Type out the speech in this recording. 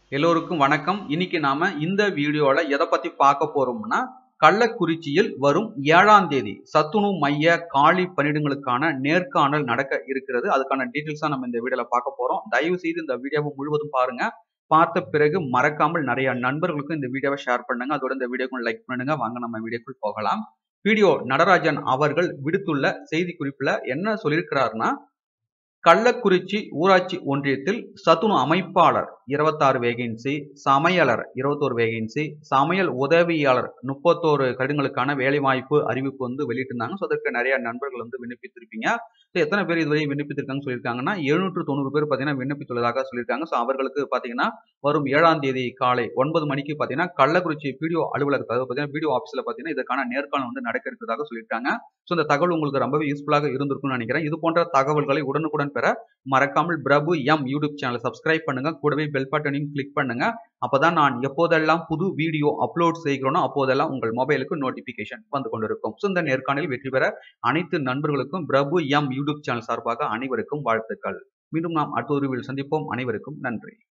எல்லோருக்கும் வணக்கம் இன்னைக்கு நாம இந்த வீடியோல எதை பத்தி பார்க்க போறோம்னா கள்ளக்குறிச்சியில் வரும் ஏழாம் தேதி சத்துணு மைய காலி பணியிடங்களுக்கான நேர்காணல் நடக்க இருக்கிறது அதுக்கான டீட்டெயில்ஸா நம்ம இந்த வீடியோல பார்க்க போறோம் தயவு செய்து இந்த வீடியோவை முழுவதும் பாருங்க பார்த்த பிறகு மறக்காமல் நிறைய நண்பர்களுக்கும் இந்த வீடியோவை ஷேர் பண்ணுங்க அதோட இந்த வீடியோக்கும் லைக் பண்ணுங்க வாங்க நம்ம வீடியோக்குள் போகலாம் வீடியோ நடராஜன் அவர்கள் விடுத்துள்ள செய்தி குறிப்புல என்ன சொல்லியிருக்கிறாருன்னா கள்ளக்குறிச்சி ஊராட்சி ஒன்றியத்தில் சத்துணு அமைப்பாளர் இருபத்தாறு வேகன்சி சமையலர் இருபத்தோரு வேகன்சி சமையல் உதவியாளர் முப்பத்தோரு கடிதங்களுக்கான வேலைவாய்ப்பு அறிவிப்பு வந்து வெளியிட்டிருந்தாங்க ஸோ அதற்கு நிறைய நண்பர்கள் வந்து விண்ணப்பித்திருப்பீங்க ஸோ எத்தனை பேர் இதுவரை விண்ணப்பித்திருக்காங்கன்னு சொல்லியிருக்காங்கன்னா எழுநூற்று தொண்ணூறு பேர் பார்த்தீங்கன்னா விண்ணப்பித்துள்ளதாக சொல்லியிருக்காங்க ஸோ அவர்களுக்கு பார்த்தீங்கன்னா வரும் ஏழாம் தேதி காலை ஒன்பது மணிக்கு பார்த்தீங்கன்னா கள்ளக்குறிச்சி பிடிஓ அலுவலகத்தில் அதாவது பார்த்தீங்கன்னா பிடிஓ ஆஃபீஸில் பார்த்தீங்கன்னா இதற்கான நேர்காணல் வந்து நடக்க இருக்கிறதாக சொல்லியிருக்காங்க ஸோ இந்த தகவல் உங்களுக்கு ரொம்பவே யூஸ்ஃபுல்லாக இருந்திருக்கும்னு நினைக்கிறேன் இது போன்ற தகவல்களை உடனுக்குடன் பெற மறக்காமல் பிரபு எம் யூடியூப் சேனலை சப்ஸ்கிரைப் பண்ணுங்க கூடவே பெல் பட்டனையும் கிளிக் பண்ணுங்க அப்பதான் நான் எப்போதெல்லாம் புது வீடியோ அப்லோட் செய்கிறோனோ அப்போதெல்லாம் உங்கள் மொபைலுக்கு நோட்டிபிகேஷன் வந்து கொண்டிருக்கும் ஸோ இந்த நேர்காணலில் வெற்றி பெற அனைத்து நண்பர்களுக்கும் பிரபு எம் யூடியூப் சேனல் சார்பாக அனைவருக்கும் வாழ்த்துக்கள் மீண்டும் நாம் அடுத்த ஒரு வீடியோ சந்திப்போம் அனைவருக்கும் நன்றி